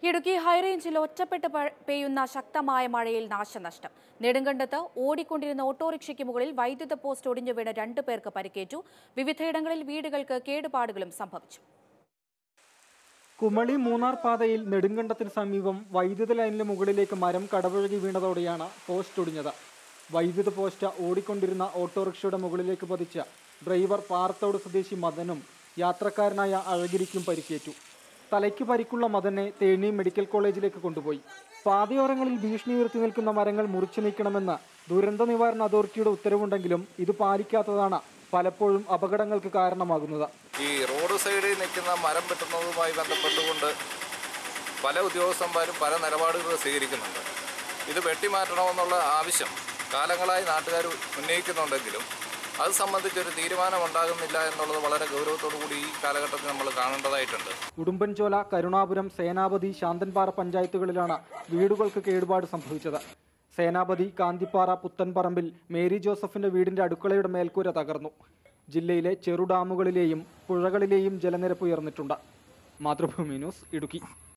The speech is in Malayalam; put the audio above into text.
ഇടുക്കി ഹൈറേഞ്ചിൽ ഒറ്റപ്പെട്ട് പ- പെയ്യുന്ന ശക്തമായ മഴയിൽ നാശനഷ്ടം നെടുങ്കണ്ടത്ത് ഓടിക്കൊണ്ടിരുന്ന ഓട്ടോറിക്ഷയ്ക്ക് മുകളിൽ വൈദ്യുത പോസ്റ്റ് ഒടിഞ്ഞു വീണ് രണ്ടു പേർക്ക് പരിക്കേറ്റു വിവിധയിടങ്ങളിൽ വീടുകൾക്ക് കേടുപാടുകളും സംഭവിച്ചു കുമളി മൂന്നാർ പാതയിൽ നെടുങ്കണ്ടത്തിന് സമീപം വൈദ്യുത ലൈനിന് മുകളിലേക്ക് മരം കടപുഴകി വീണതോടെയാണ് പോസ്റ്റ് ഒടിഞ്ഞത് വൈദ്യുത പോസ്റ്റ് ഓടിക്കൊണ്ടിരുന്ന ഓട്ടോറിക്ഷയുടെ മുകളിലേക്ക് പതിച്ച ഡ്രൈവർ പാറത്തോട് സ്വദേശി മദനും യാത്രക്കാരനായ അഴഗിരിക്കും പരിക്കേറ്റു തലയ്ക്ക് പരിക്കുള്ള മദനെ തേനി മെഡിക്കൽ കോളേജിലേക്ക് കൊണ്ടുപോയി പാതയോരങ്ങളിൽ ഭീഷണി ഉയർത്തി നിൽക്കുന്ന മരങ്ങൾ മുറിച്ചു നീക്കണമെന്ന് ദുരന്ത നിവാരണ അതോറിറ്റിയുടെ ഉത്തരവുണ്ടെങ്കിലും ഇത് പാലിക്കാത്തതാണ് പലപ്പോഴും അപകടങ്ങൾക്ക് കാരണമാകുന്നത് ഈ റോഡ് സൈഡിൽ നിൽക്കുന്ന മരം വെട്ടുന്നതുമായി ബന്ധപ്പെട്ടുകൊണ്ട് പല ഉദ്യോഗസ്ഥന്മാരും പല നിലപാടുകൾ സ്വീകരിക്കുന്നുണ്ട് ഇത് വെട്ടിമാറ്റണമെന്നുള്ള ആവശ്യം കാലങ്ങളായി നാട്ടുകാർ ഉന്നയിക്കുന്നുണ്ടെങ്കിലും അത് സംബന്ധിച്ചൊരു തീരുമാനം ഉണ്ടാകുന്നില്ല എന്നുള്ളത് വളരെ ഗൗരവത്തോടു കൂടി ഈ കാലഘട്ടത്തിൽ നമ്മൾ കാണേണ്ടതായിട്ടുണ്ട് ഉടുമ്പൻചോല കരുണാപുരം സേനാപതി ശാന്തൻപാറ പഞ്ചായത്തുകളിലാണ് വീടുകൾക്ക് കേടുപാട് സംഭവിച്ചത് സേനാപതി കാന്തിപ്പാറ പുത്തൻപറമ്പിൽ മേരി ജോസഫിന്റെ വീടിന്റെ അടുക്കളയുടെ മേൽക്കൂര തകർന്നു ജില്ലയിലെ ചെറു ഡാമുകളിലെയും പുഴകളിലെയും ജലനിരപ്പ് ഉയർന്നിട്ടുണ്ട് മാതൃഭൂമി ന്യൂസ് ഇടുക്കി